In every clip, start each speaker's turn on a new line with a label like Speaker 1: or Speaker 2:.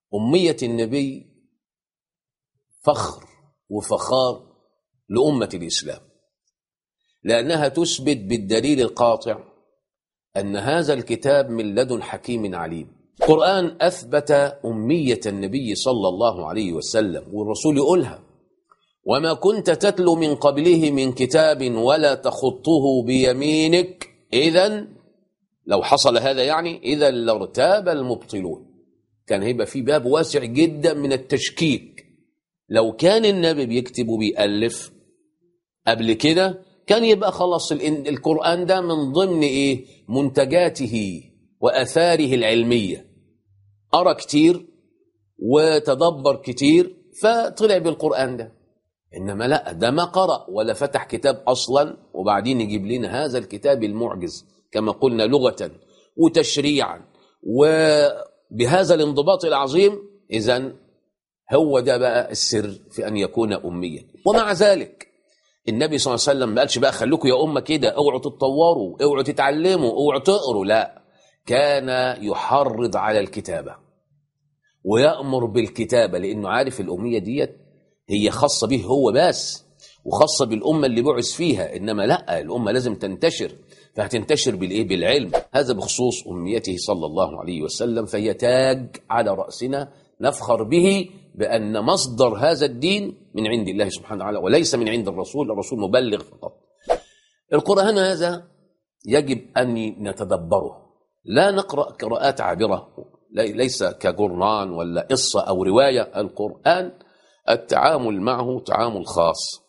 Speaker 1: أمية النبي فخر وفخار لأمة الإسلام لأنها تثبت بالدليل القاطع أن هذا الكتاب من لدن حكيم عليم القرآن أثبت أمية النبي صلى الله عليه وسلم والرسول يقولها وما كنت تتلو من قبله من كتاب ولا تخطه بيمينك إذا لو حصل هذا يعني إذا لارتاب المبطلون كان هيبقى في باب واسع جدا من التشكيك لو كان النبي بيكتب وبيألف قبل كده كان يبقى خلاص القرآن ده من ضمن إيه منتجاته وأثاره العلمية أرى كتير وتدبر كتير فطلع بالقرآن ده إنما لا ده ما قرأ ولا فتح كتاب أصلا وبعدين يجيب لنا هذا الكتاب المعجز كما قلنا لغة وتشريعا وبهذا الانضباط العظيم إذا هو ده بقى السر في أن يكون أميا ومع ذلك النبي صلى الله عليه وسلم ما قالش بقى خليكم يا أمة كده اوعوا تتطوروا اوعوا تتعلموا اوعوا تقروا لا كان يحرض على الكتابة ويأمر بالكتابة لأنه عارف الأمية ديت هي خاصة به هو بس وخاصة بالأمة اللي بعث فيها إنما لا الأمة لازم تنتشر فهتنتشر بالإيه بالعلم هذا بخصوص أميته صلى الله عليه وسلم فهي تاج على رأسنا نفخر به بأن مصدر هذا الدين من عند الله سبحانه وتعالى وليس من عند الرسول الرسول مبلغ فقط القرآن هذا يجب أن نتدبره لا نقرأ قراءات عابرة ليس كجرنان ولا قصة أو رواية القرآن التعامل معه تعامل خاص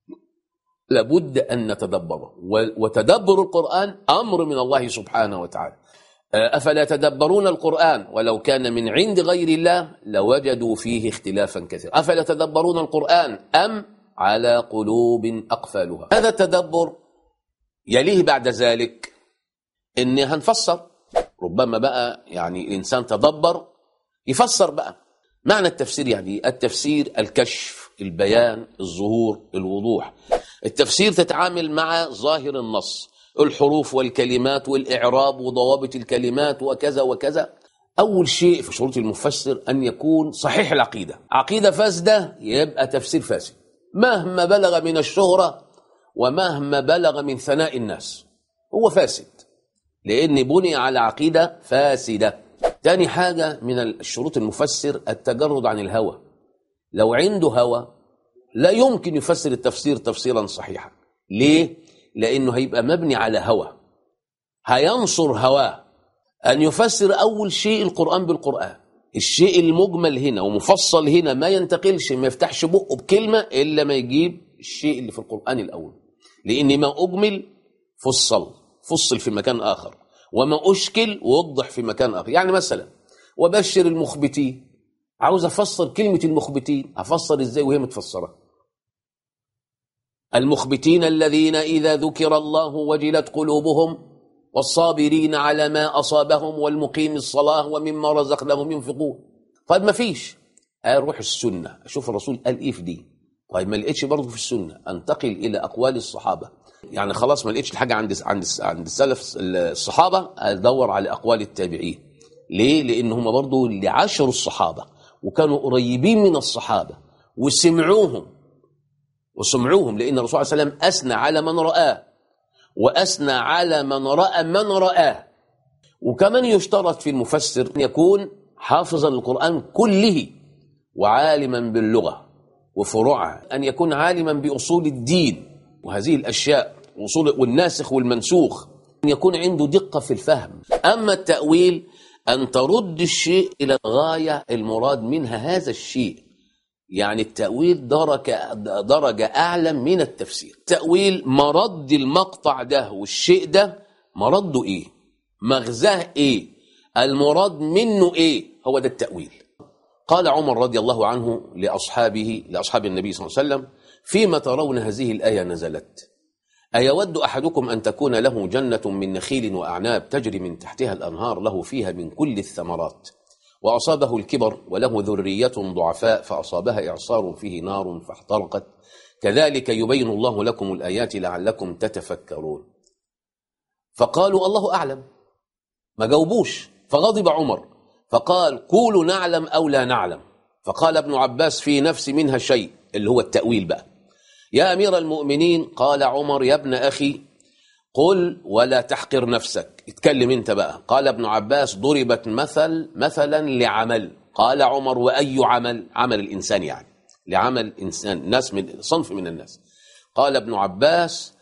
Speaker 1: لابد أن نتدبره وتدبر القرآن أمر من الله سبحانه وتعالى أفلا يتدبرون القرآن ولو كان من عند غير الله لوجدوا فيه اختلافا كثيرا أفلا يتدبرون القرآن أم على قلوب أقفالها هذا التدبر يليه بعد ذلك إن هنفسر ربما بقى يعني الإنسان تدبر يفسر بقى معنى التفسير يعني التفسير الكشف البيان الظهور الوضوح التفسير تتعامل مع ظاهر النص الحروف والكلمات والإعراب وضوابط الكلمات وكذا وكذا أول شيء في شروط المفسر أن يكون صحيح العقيدة عقيدة فاسدة يبقى تفسير فاسد مهما بلغ من الشهرة ومهما بلغ من ثناء الناس هو فاسد لأن بني على عقيدة فاسدة تاني حاجة من الشروط المفسر التجرد عن الهوى لو عنده هوى لا يمكن يفسر التفسير تفسيرا صحيحا ليه؟ لأنه هيبقى مبني على هوى هينصر هواه أن يفسر أول شيء القرآن بالقرآن الشيء المجمل هنا ومفصل هنا ما ينتقلش ما يفتحش بقه بكلمة إلا ما يجيب الشيء اللي في القرآن الأول لأن ما أجمل فصل فصل في مكان آخر وما أشكل ووضح في مكان آخر يعني مثلا وبشر المخبتين عاوز أفسر كلمة المخبتين أفسر إزاي وهي متفسرة المخبتين الذين إذا ذكر الله وجلت قلوبهم والصابرين على ما أصابهم والمقيم الصلاة ومما رزقناهم ينفقون طيب ما فيش أروح السنة أشوف الرسول قال إيه في دي طيب ما لقيتش برضه في السنة أنتقل إلى أقوال الصحابة يعني خلاص ما لقيتش الحاجة عند عند عند السلف الصحابة أدور على أقوال التابعين ليه؟ لأن هم برضه اللي عاشروا الصحابة وكانوا قريبين من الصحابة وسمعوهم وسمعوهم لأن الرسول صلى الله عليه وسلم أثنى على من رآه وأثنى على من رأى من رآه وكمان يشترط في المفسر أن يكون حافظا للقرآن كله وعالما باللغة وفروعها أن يكون عالما بأصول الدين وهذه الأشياء وصول والناسخ والمنسوخ أن يكون عنده دقة في الفهم أما التأويل أن ترد الشيء إلى الغاية المراد منها هذا الشيء يعني التأويل درجة, درجة أعلى من التفسير تأويل مرد المقطع ده والشيء ده مرده إيه مغزاه إيه المراد منه إيه هو ده التأويل قال عمر رضي الله عنه لأصحابه لأصحاب النبي صلى الله عليه وسلم فيما ترون هذه الآية نزلت أيود أحدكم أن تكون له جنة من نخيل وأعناب تجري من تحتها الأنهار له فيها من كل الثمرات وأصابه الكبر وله ذرية ضعفاء فأصابها إعصار فيه نار فاحترقت كذلك يبين الله لكم الآيات لعلكم تتفكرون فقالوا الله أعلم ما جاوبوش فغضب عمر فقال قولوا نعلم أو لا نعلم فقال ابن عباس في نفس منها شيء اللي هو التأويل بقى يا أمير المؤمنين قال عمر يا ابن أخي قل ولا تحقر نفسك اتكلم انت بقى قال ابن عباس ضربت مثل مثلا لعمل قال عمر وأي عمل عمل الإنسان يعني لعمل إنسان ناس من صنف من الناس قال ابن عباس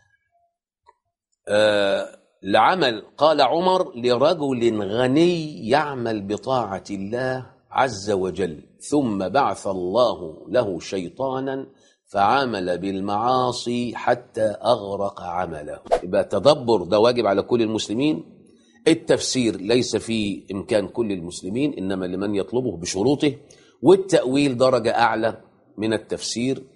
Speaker 1: آه لعمل قال عمر لرجل غني يعمل بطاعة الله عز وجل ثم بعث الله له شيطانا فعمل بالمعاصي حتى أغرق عمله يبقى تدبر ده واجب على كل المسلمين التفسير ليس في إمكان كل المسلمين إنما لمن يطلبه بشروطه والتأويل درجة أعلى من التفسير